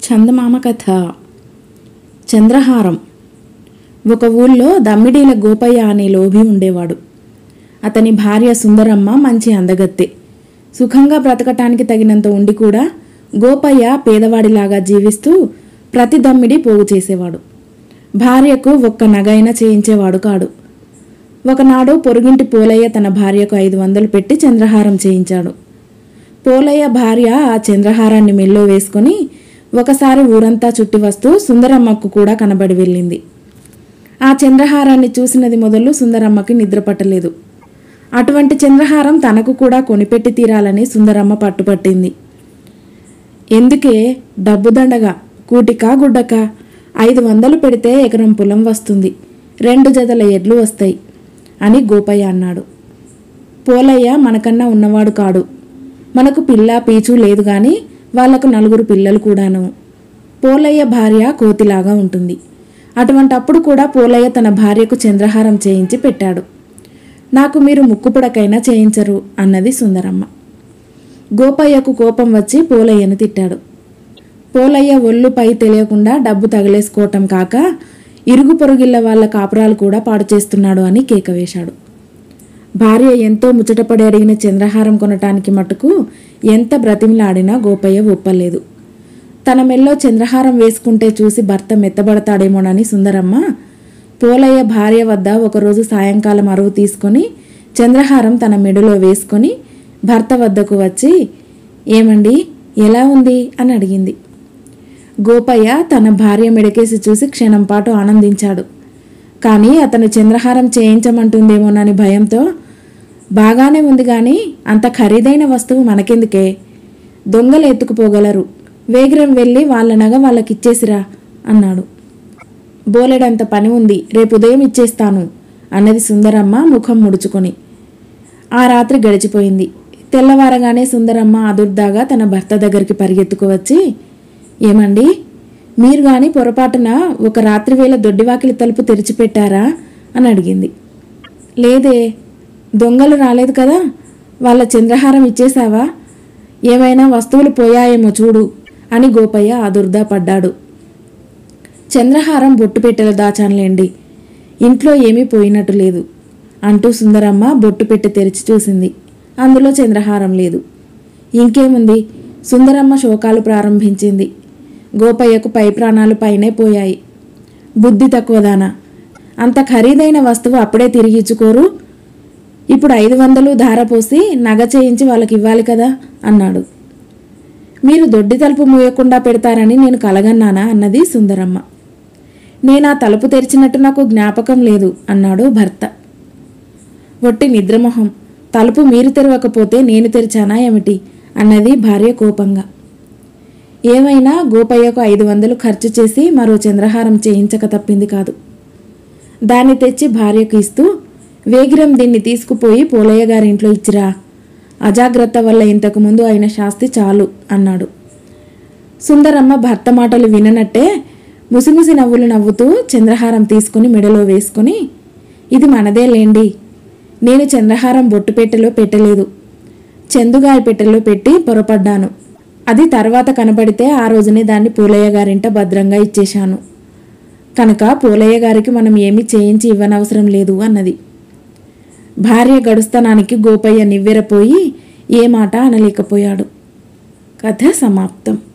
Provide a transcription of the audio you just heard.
చందమామ కథ చంద్రహారం ఒక ఊళ్ళో దమ్మిడీల గోపయ్య అనే లోభి ఉండేవాడు అతని భార్య సుందరమ్మ మంచి అందగత్తె సుఖంగా బ్రతకటానికి తగినంత ఉండి కూడా గోపయ్య పేదవాడిలాగా జీవిస్తూ ప్రతి దమ్మిడి పోగు చేసేవాడు భార్యకు ఒక్క నగైనా చేయించేవాడు కాడు ఒకనాడు పొరుగింటి పోలయ్య తన భార్యకు ఐదు వందలు పెట్టి చంద్రహారం చేయించాడు పోలయ్య భార్య ఆ చంద్రహారాన్ని మెల్లో వేసుకుని ఒకసారి ఊరంతా చుట్టి వస్తూ సుందరమ్మకు కూడా కనబడి వెళ్ళింది ఆ చంద్రహారాన్ని చూసినది మొదలు సుందరమ్మకి నిద్ర పట్టలేదు అటువంటి చంద్రహారం తనకు కూడా కొనిపెట్టి తీరాలని సుందరమ్మ పట్టుపట్టింది ఎందుకే డబ్బు దండగా కూటికా గుడ్డకా ఐదు వందలు పెడితే ఎకరం పొలం వస్తుంది రెండు జతల ఎడ్లు వస్తాయి అని గోపయ్య అన్నాడు పోలయ్య మనకన్నా ఉన్నవాడు కాడు మనకు పిల్ల పీచు లేదు గాని వాళ్లకు నలుగురు పిల్లలు కూడాను పోలయ్య భార్య కోతిలాగా ఉంటుంది అటువంటప్పుడు కూడా పోలయ్య తన భార్యకు చంద్రహారం చేయించి పెట్టాడు నాకు మీరు ముక్కుపుడకైనా చేయించరు అన్నది సుందరమ్మ గోపయ్యకు కోపం వచ్చి పోలయ్యను తిట్టాడు పోలయ్య ఒళ్ళు పై తెలియకుండా డబ్బు తగిలేసుకోవటం కాక ఇరుగు పొరుగిళ్ళ వాళ్ళ కాపురాలు కూడా పాడు చేస్తున్నాడు అని కేక వేశాడు భార్య ఎంతో ముచ్చటపడి అడిగిన చంద్రహారం కొనటానికి మటుకు ఎంత బ్రతిమిలాడినా గోపయ్య ఒప్పలేదు తన మెల్లో చంద్రహారం వేసుకుంటే చూసి భర్త మెత్తబడతాడేమోనని సుందరమ్మ పోలయ్య భార్య వద్ద ఒకరోజు సాయంకాలం అరువు తీసుకొని చంద్రహారం తన మెడలో వేసుకొని భర్త వద్దకు వచ్చి ఏమండి ఎలా ఉంది అని అడిగింది గోపయ్య తన భార్య మెడకేసి చూసి క్షణం పాటు ఆనందించాడు కానీ అతను చంద్రహారం చేయించమంటుందేమోనని భయంతో బాగానే ఉంది కానీ అంత ఖరీదైన వస్తువు మనకెందుకే దొంగలు ఎత్తుకుపోగలరు వేగిరం వెళ్ళి వాళ్ళ నగ వాళ్ళకిచ్చేసిరా అన్నాడు బోలెడంత పని ఉంది రేపు ఉదయం ఇచ్చేస్తాను అన్నది సుందరమ్మ ముఖం ముడుచుకొని ఆ రాత్రి గడిచిపోయింది తెల్లవారగానే సుందరమ్మ అదుర్దాగా తన భర్త దగ్గరికి పరిగెత్తుకు వచ్చి ఏమండి మీరు గాని పొరపాటున ఒక రాత్రి వేళ దొడ్డివాకిలి తలుపు తెరిచిపెట్టారా అని అడిగింది లేదే దొంగలు రాలేదు కదా వాళ్ళ చంద్రహారం ఇచ్చేశావా ఏమైనా వస్తువులు పోయాయేమో చూడు అని గోపయ్య ఆదుర్దా పడ్డాడు చంద్రహారం బొట్టు పెట్టెలు దాచానులేండి ఇంట్లో ఏమీ పోయినట్టు లేదు అంటూ సుందరమ్మ బొట్టు పెట్టి తెరిచి చూసింది అందులో చంద్రహారం లేదు ఇంకేముంది సుందరమ్మ శోకాలు ప్రారంభించింది గోపయ్యకు పై ప్రాణాలు పైనే పోయాయి బుద్ధి తక్కువదానా అంత ఖరీదైన వస్తువు అప్పుడే తిరిగి ఇచ్చుకోరు ఇప్పుడు ఐదు వందలు ధారపోసి నగ చేయించి వాళ్ళకి ఇవ్వాలి కదా అన్నాడు మీరు దొడ్డి తలుపు మూయకుండా పెడతారని నేను కలగన్నానా అన్నది సుందరమ్మ నేను ఆ తలుపు తెరిచినట్టు నాకు జ్ఞాపకం లేదు అన్నాడు భర్త ఒట్టి నిద్రమొహం తలుపు మీరు తెరవకపోతే నేను తెరిచానా ఏమిటి అన్నది భార్య కోపంగా ఏమైనా గోపయ్యకు ఐదు వందలు ఖర్చు చేసి మరో చంద్రహారం చేయించక తప్పింది కాదు దాన్ని తెచ్చి భార్యకు ఇస్తూ వేగిరం దీన్ని తీసుకుపోయి పోలయ్య గారింట్లో ఇచ్చిరా అజాగ్రత్త వల్ల ఇంతకుముందు అయిన శాస్తి చాలు అన్నాడు సుందరమ్మ భర్త మాటలు విననట్టే ముసిముసి నవ్వులు నవ్వుతూ చంద్రహారం తీసుకుని మెడలో వేసుకుని ఇది మనదే లేండి నేను చంద్రహారం బొట్టు పెట్టెలో పెట్టలేదు చందుగాయ పెట్టెలో పెట్టి పొరపడ్డాను అది తర్వాత కనబడితే ఆ రోజునే దాన్ని పూలయ్య గారింట భద్రంగా ఇచ్చేశాను కనుక పూలయ్య గారికి మనం ఏమీ చేయించి ఇవ్వనవసరం లేదు అన్నది భార్య గడుస్తనానికి గోపయ్య నివ్వెరపోయి ఏ మాట అనలేకపోయాడు కథ సమాప్తం